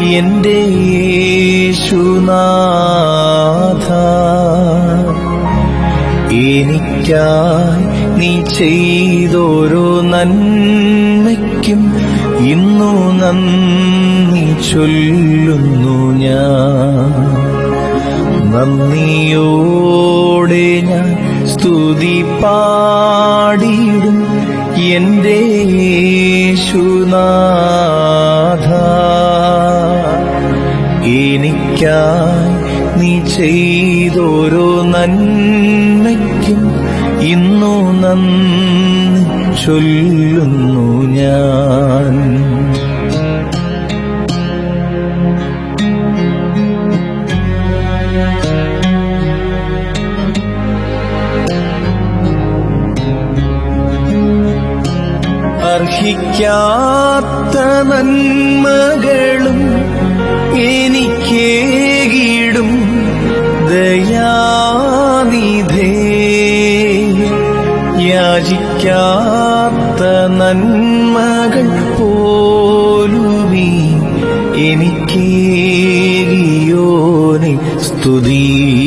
എന്റെ യേശുനാഥ എനിക്കായി നീ ചെയ്തോരോ നന്മയ്ക്കും ഇന്നു നന്ദി ചൊല്ലുന്നു ഞാൻ നന്ദിയോടെ ഞാൻ സ്തുതി പാടിയിടും എന്റെ യേശുനാഥ എനിക്കായി നീ ചെയ്തോരോ നന്മയ്ക്കും ഇന്നു നന്ദി ചൊല്ലുന്നു ഞാൻ അർഹിക്കാത്ത നന്മകളും എനിക്കേകിടും ദയാനിധേ യാചിക്കാത്ത നന്മകൾ പോലുമീ എനിക്കേകിയോനെ സ്തുതി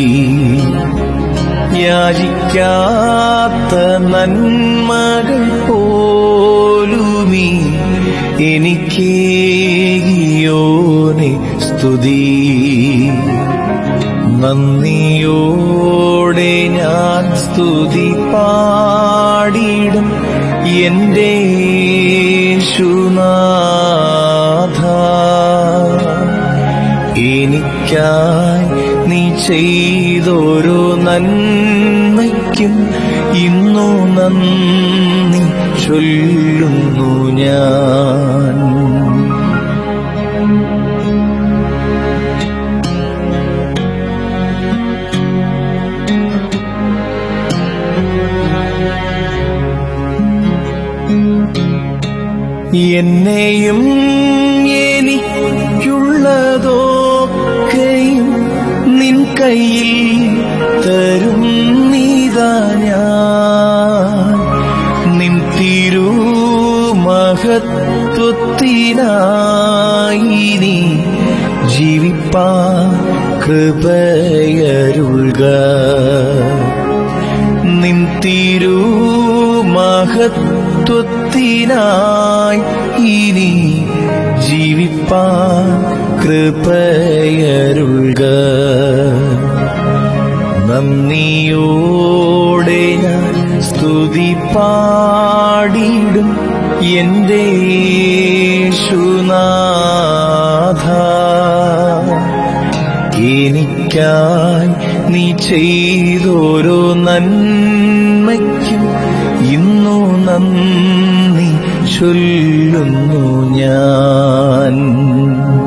യാചിക്കാത്ത നന്മകൾ പോലുമീ എനിക്കേകിയോനെ സ്തുതി നന്ദിയോടെ ഞാൻ സ്തുതി പാടിയിടും എന്റെ യേശുനാഥ എനിക്കായി നീ ചെയ്തോരോ നന്മയ്ക്കും ഇന്നു നന്ദി ചൊല്ലുന്നു ഞാൻ എന്നെയും എനിക്കുള്ളതൊക്കെയും നിൻ കയ്യിൽ തരും നീതാ ഞാൻ നിൻ തിരുമഹത്വത്തിനായി നീ ജീവിപ്പാൻ കൃപയരുൾക നിൻ തിരുമഹത്വത്തിനായി ഇനി ജീവിപ്പാൻ കൃപയരുൾക നന്ദിയോടെ ഞാൻ സ്തുതി പാടിയിടും എന്റെ യേശുനാഥ എനിക്കായി നീ ചെയ്തോരോ നന്മയ്ക്കും ഇന്നു നന്ദി ചൊല്ലുന്നു ഞാൻ